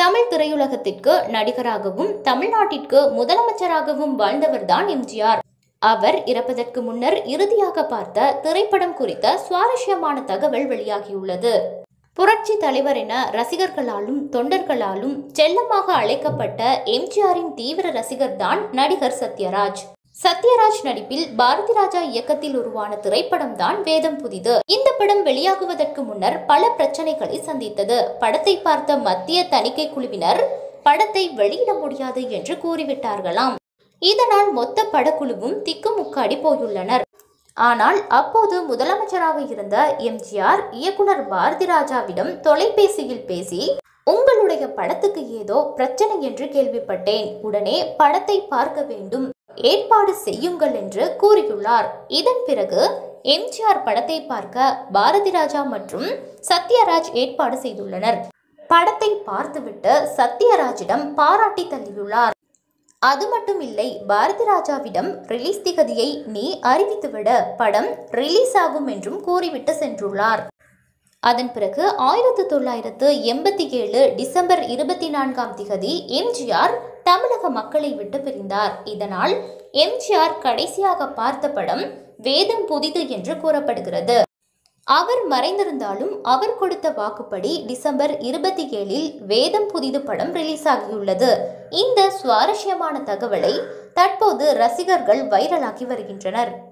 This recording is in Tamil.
தமிழ் திரையுலகத்திற்கு நடிகராகவும் தமிழ்நாட்டிற்கு முதலமைச்சராகவும் வாழ்ந்தவர்தான் எம்ஜிஆர் அவர் இறப்பதற்கு முன்னர் இறுதியாக பார்த்த திரைப்படம் குறித்த சுவாரஸ்யமான தகவல் வெளியாகியுள்ளது புரட்சி தலைவர் என ரசிகர்களாலும் தொண்டர்களாலும் செல்லமாக அழைக்கப்பட்ட எம்ஜிஆரின் தீவிர ரசிகர்தான் நடிகர் சத்யராஜ் சத்யராஜ் நடிப்பில் பாரதி ராஜா இயக்கத்தில் உருவான திரைப்படம் தான் வேதம் புதிது இந்த படம் வெளியாகுவதற்கு முன்னர் பல பிரச்சனைகளை சந்தித்தது படத்தை பார்த்த மத்திய தணிக்கை குழுவினர் படத்தை வெளியிட முடியாது என்று கூறிவிட்டார்களாம் இதனால் மொத்த படக்குழுவும் திக்குமுக்காடி போயுள்ளனர் ஆனால் அப்போது முதலமைச்சராக இருந்த எம்ஜிஆர் இயக்குனர் பாரதி ராஜாவிடம் தொலைபேசியில் பேசி உங்களுடைய படத்துக்கு ஏதோ பிரச்சனை என்று கேள்விப்பட்டேன் உடனே படத்தை பார்க்க வேண்டும் ஏற்பாடு செய்யுங்கள் என்று கூறியுள்ளார் இதன் பிறகு எம்ஜிஆர் படத்தை பார்க்க பாரதி ராஜா மற்றும் சத்யராஜ் ஏற்பாடு செய்துள்ளனர் படத்தை பார்த்துவிட்டு சத்யராஜிடம் பாராட்டி தள்ளியுள்ளார் அது மட்டும் இல்லை பாரதி ராஜாவிடம் ரிலீஸ் திகதியை நீ அறிவித்துவிட படம் ரிலீஸ் ஆகும் என்றும் கூறிவிட்டு சென்றுள்ளார் அதன் பிறகு ஆயிரத்து தொள்ளாயிரத்து எண்பத்தி ஏழு டிசம்பர் இருபத்தி நான்காம் திகதி எம்ஜிஆர் தமிழக மக்களை விட்டு பிரிந்தார் இதனால் எம்ஜிஆர் கடைசியாக பார்த்த படம் வேதம் புதிது என்று கூறப்படுகிறது அவர் மறைந்திருந்தாலும் அவர் கொடுத்த வாக்குப்படி டிசம்பர் இருபத்தி ஏழில் வேதம் புதிது படம் ரிலீஸ் ஆகியுள்ளது இந்த சுவாரஸ்யமான தகவலை தற்போது ரசிகர்கள் வைரலாக்கி வருகின்றனர்